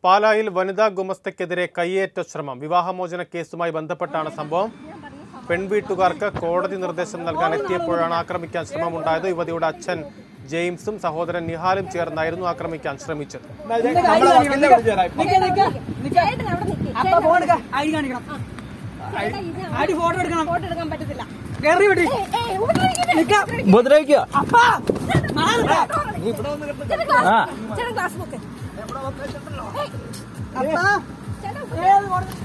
പാലായിൽ വനിതാ ഗുമസ്തയ്ക്കെതിരെ കയ്യേറ്റ ശ്രമം വിവാഹമോചന കേസുമായി ബന്ധപ്പെട്ടാണ് സംഭവം പെൺവീട്ടുകാർക്ക് കോടതി നിർദ്ദേശം നൽകാൻ എത്തിയപ്പോഴാണ് ആക്രമിക്കാൻ ശ്രമമുണ്ടായത് യുവതിയുടെ അച്ഛൻ ജെയിംസും സഹോദരൻ നിഹാലും ചേർന്നായിരുന്നു ആക്രമിക്കാൻ ശ്രമിച്ചത് ചേട്ടൻ അവിടെ നിൽക്ക്. അപ്പൊ ഫോൺ എടുക്ക ഐ ഡി കാണിക്കണം ചേട്ടാ, ഇത് ഐ ഡി ഫോട്ടോ എടുക്കണം ഫോട്ടോ എടുക്കാൻ പറ്റത്തില്ല കയറി വിടി ഏയ്, ഏയ്, ഉപദ്രവിക്കരുത്. നിക്കാം ഉപദ്രവിക്കുക അപ്പ മാറില്ല ചേട്ടൻ ഗ്ലാസ് ആ. ബുക്ക്. ചേട്ടൻ ഗ്ലാസ് ബുക്ക്. ഏയ്, അപ്പ ചേട്ടൻ ഏത് കോടതി?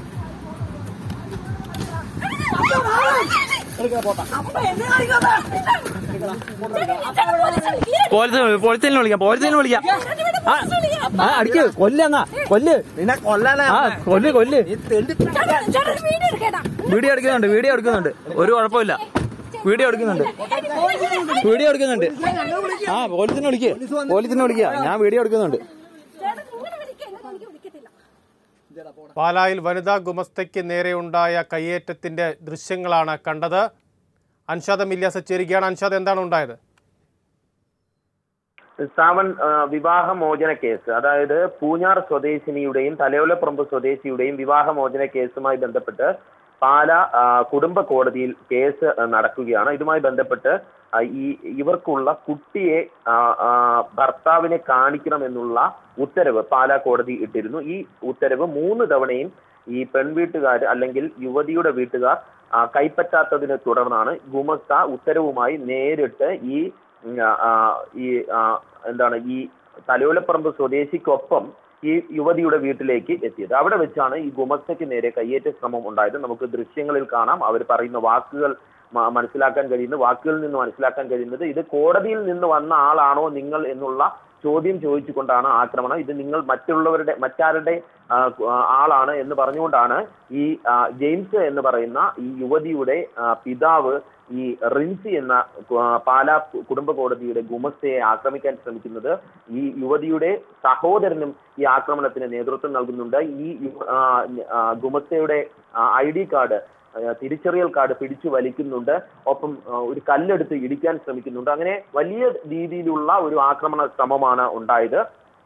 അപ്പ എന്നെ കാണിക്കാത്ത ചേട്ടൻ പോലീസിനെ വിളിക്ക്. പോലീസ് പോലീസിനെ വിളിക്കാം പോലീസിനെ വിളിക്കാം ചേട്ടൻ ഇവിടെ ആ, പോലീസിനെ വിളിക്ക്. ആ അടിക്ക് കൊല്ലങ്ങ കൊല്ല് നിന്നെ കൊല്ലാനാ ആ കൊല്ല് കൊല്ല് ചേട്ടൻ ചേട്ടൻ ഒരു വീഡിയോ എടുക്കേട്ടാ വീഡിയോ എടുക്കുന്നുണ്ട് വീഡിയോ എടുക്കുന്നുണ്ട് ഒരു കുഴപ്പമില്ല വീഡിയോ എടുക്കുന്നുണ്ട് വീഡിയോ എടുക്കുന്നുണ്ട് ആ പോലീസിനെ വിളിക്ക് പോലീസിനെ വിളിക്കുക ഞാൻ വീഡിയോ എടുക്കുന്നുണ്ട് ചേട്ടൻ ഇങ്ങനെ വിളിക്കുക എന്നിട്ട് എനിക്ക് വിളിക്കത്തില്ല പാലായിൽ വനിതാ ഗുമസ്തയ്ക്ക് നേരെയുണ്ടായ കയ്യേറ്റത്തിന്റെ ദൃശ്യങ്ങളാണ് കണ്ടത് അൻഷാദ് മില്യാസ് ചേരുകയാണ് അൻഷാദ് എന്താണ് ഉണ്ടായത് സാവൻ ആ, വിവാഹമോചന കേസ് അതായത് പൂഞ്ഞാർ സ്വദേശിനിയുടെയും തലയോലപ്പറമ്പ് സ്വദേശിയുടെയും വിവാഹമോചന കേസുമായി ബന്ധപ്പെട്ട് പാല ആ, കുടുംബ കോടതിയിൽ കേസ് ആ, നടക്കുകയാണ് ഇതുമായി ബന്ധപ്പെട്ട് ആ, ഈ ഇവർക്കുള്ള കുട്ടിയെ ആ, ആ, ഭർത്താവിനെ കാണിക്കണമെന്നുള്ള ഉത്തരവ് പാലാ കോടതി ഇട്ടിരുന്നു ഈ ഉത്തരവ് മൂന്ന് തവണയും ഈ പെൺവീട്ടുകാർ അല്ലെങ്കിൽ യുവതിയുടെ വീട്ടുകാർ ആ, കൈപ്പറ്റാത്തതിനെ തുടർന്നാണ് ഗുമസ്ത ഉത്തരവുമായി നേരിട്ട് ഈ ഉം, ആ, ഈ ആ, എന്താണ് ഈ തലയോലപ്പറമ്പ് സ്വദേശിക്കൊപ്പം ഈ യുവതിയുടെ വീട്ടിലേക്ക് എത്തിയത് അവിടെ വെച്ചാണ് ഈ ഗുമസ്തയ്ക്ക് നേരെ കയ്യേറ്റ ശ്രമം ഉണ്ടായത് നമുക്ക് ദൃശ്യങ്ങളിൽ കാണാം അവർ പറയുന്ന വാക്കുകൾ മ- മനസ്സിലാക്കാൻ കഴിയുന്നത് വാക്കുകളിൽ നിന്ന് മനസ്സിലാക്കാൻ കഴിയുന്നത് ഇത് കോടതിയിൽ നിന്ന് വന്ന ആളാണോ നിങ്ങൾ എന്നുള്ള ചോദ്യം ചോദിച്ചുകൊണ്ടാണ് ആക്രമണം ഇത് നിങ്ങൾ മറ്റുള്ളവരുടെ മറ്റാരുടെ ആ, ആ, ആളാണ് എന്ന് പറഞ്ഞുകൊണ്ടാണ് ഈ ആ, ജെയിംസ് എന്ന് പറയുന്ന ഈ യുവതിയുടെ ആ, പിതാവ് ഈ റിൻസി എന്ന ആ, പാലാ കുടുംബ കോടതിയുടെ ഗുമസ്തയെ ആക്രമിക്കാൻ ശ്രമിക്കുന്നത് ഈ യുവതിയുടെ സഹോദരനും ഈ ആക്രമണത്തിന് നേതൃത്വം നൽകുന്നുണ്ട് ഈ യു- ആ, ആ, ഗുമസ്തയുടെ ഐ ഡി കാർഡ് ആ, തിരിച്ചറിയൽ കാർഡ് പിടിച്ചു വലിക്കുന്നുണ്ട് ഒപ്പം ആ, ഒരു കല്ലെടുത്ത് ഇടിക്കാൻ ശ്രമിക്കുന്നുണ്ട് അങ്ങനെ വലിയ രീതിയിലുള്ള ഒരു ആക്രമണ ശ്രമമാണ് ഉണ്ടായത്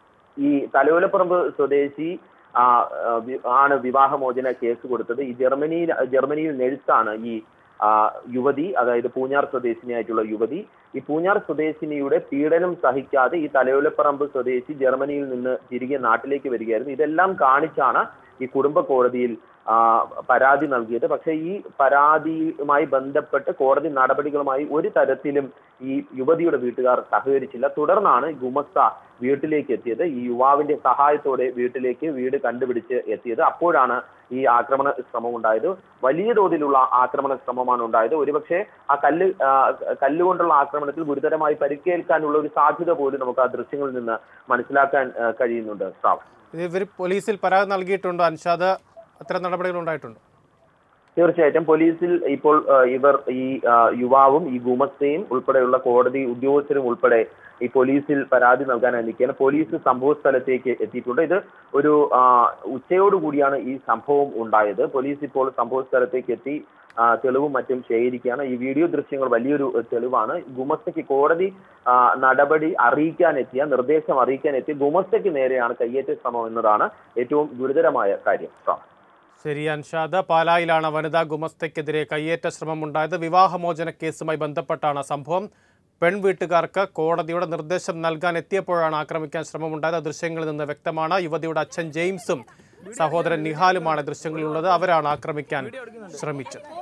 ഈ തലയോലപ്പറമ്പ് സ്വദേശി ആ, ആ, വി- ആണ് വിവാഹമോചന കേസ് കൊടുത്തത് ഈ ജർമ്മനിയിൽ ജർമ്മനിയിൽ നെഴുത്താണ് ഈ ആ, യുവതി അതായത് പൂഞ്ഞാർ സ്വദേശിനിയായിട്ടുള്ള യുവതി ഈ പൂഞ്ഞാർ സ്വദേശിനിയുടെ പീഡനം സഹിക്കാതെ ഈ തലയോലപ്പറമ്പ് സ്വദേശി ജർമ്മനിയിൽ നിന്ന് തിരികെ നാട്ടിലേക്ക് വരികയായിരുന്നു ഇതെല്ലാം കാണിച്ചാണ് ഈ കുടുംബ കോടതിയിൽ ആ, പരാതി നൽകിയത് പക്ഷേ ഈ പരാതിയുമായി ബന്ധപ്പെട്ട് കോടതി നടപടികളുമായി ഒരു തരത്തിലും ഈ യുവതിയുടെ വീട്ടുകാർ സഹകരിച്ചില്ല തുടർന്നാണ് ഗുമസ്ത വീട്ടിലേക്ക് എത്തിയത് ഈ യുവാവിന്റെ സഹായത്തോടെ വീട്ടിലേക്ക് വീട് കണ്ടുപിടിച്ച് എത്തിയത് അപ്പോഴാണ് ഈ ആക്രമണ ശ്രമം ഉണ്ടായത് വലിയ തോതിലുള്ള ആക്രമണ ശ്രമമാണ് ഉണ്ടായത് ഒരുപക്ഷെ ആ കല്ല് ആ, കല്ലുകൊണ്ടുള്ള ആക്രമണത്തിൽ ഗുരുതരമായി പരിക്കേൽക്കാനുള്ള ഒരു സാധ്യത പോലും നമുക്ക് ആ ദൃശ്യങ്ങളിൽ നിന്ന് മനസ്സിലാക്കാൻ ആ, കഴിയുന്നുണ്ട് ശ്രാവ് ഇത് ഇവർ പോലീസിൽ പരാതി നൽകിയിട്ടുണ്ട് അൻഷാദ് അത്തരം നടപടികൾ ഉണ്ടായിട്ടുണ്ട് തീർച്ചയായിട്ടും പോലീസിൽ ഇപ്പോൾ ആ, ഇവർ ഈ ആ, യുവാവും ഈ ഗുമസ്തയും ഉൾപ്പെടെയുള്ള കോടതി ഉദ്യോഗസ്ഥരും ഉൾപ്പെടെ ഈ പോലീസിൽ പരാതി നൽകാൻ അനുവദിക്കുകയാണ് പോലീസ് സംഭവ സ്ഥലത്തേക്ക് എത്തിയിട്ടുണ്ട് ഇത് ഒരു ആ, ഉച്ചയോടുകൂടിയാണ് ഈ സംഭവം ഉണ്ടായത് പോലീസ് ഇപ്പോൾ സംഭവ സ്ഥലത്തേക്ക് എത്തി ആ, തെളിവും മറ്റും ശേഖരിക്കുകയാണ് ഈ വീഡിയോ ദൃശ്യങ്ങൾ വലിയൊരു ഏഹ്, തെളിവാണ് ഗുമസ്തയ്ക്ക് കോടതി ആ, നടപടി അറിയിക്കാൻ എത്തിയ നിർദ്ദേശം അറിയിക്കാൻ എത്തിയ ഗുമസ്തയ്ക്ക് നേരെയാണ് കയ്യേറ്റ ശ്രമം എന്നതാണ് ഏറ്റവും ഗുരുതരമായ കാര്യം ശ്രാം. ശരി അൻഷാദ് പാലായിലാണ് വനിതാ ഗുമസ്തയ്ക്കെതിരെ കയ്യേറ്റ ശ്രമം ഉണ്ടായത് വിവാഹമോചന കേസുമായി ബന്ധപ്പെട്ടാണ് സംഭവം പെൺവീട്ടുകാർക്ക് കോടതിയുടെ നിർദ്ദേശം നൽകാൻ എത്തിയപ്പോഴാണ് ആക്രമിക്കാൻ ശ്രമമുണ്ടായത് ദൃശ്യങ്ങളിൽ നിന്ന് വ്യക്തമാണ് യുവതിയുടെ അച്ഛൻ ജെയിംസും സഹോദരൻ നിഹാലുമാണ് ദൃശ്യങ്ങളിലുള്ളത് അവരാണ് ആക്രമിക്കാൻ ശ്രമിച്ചത്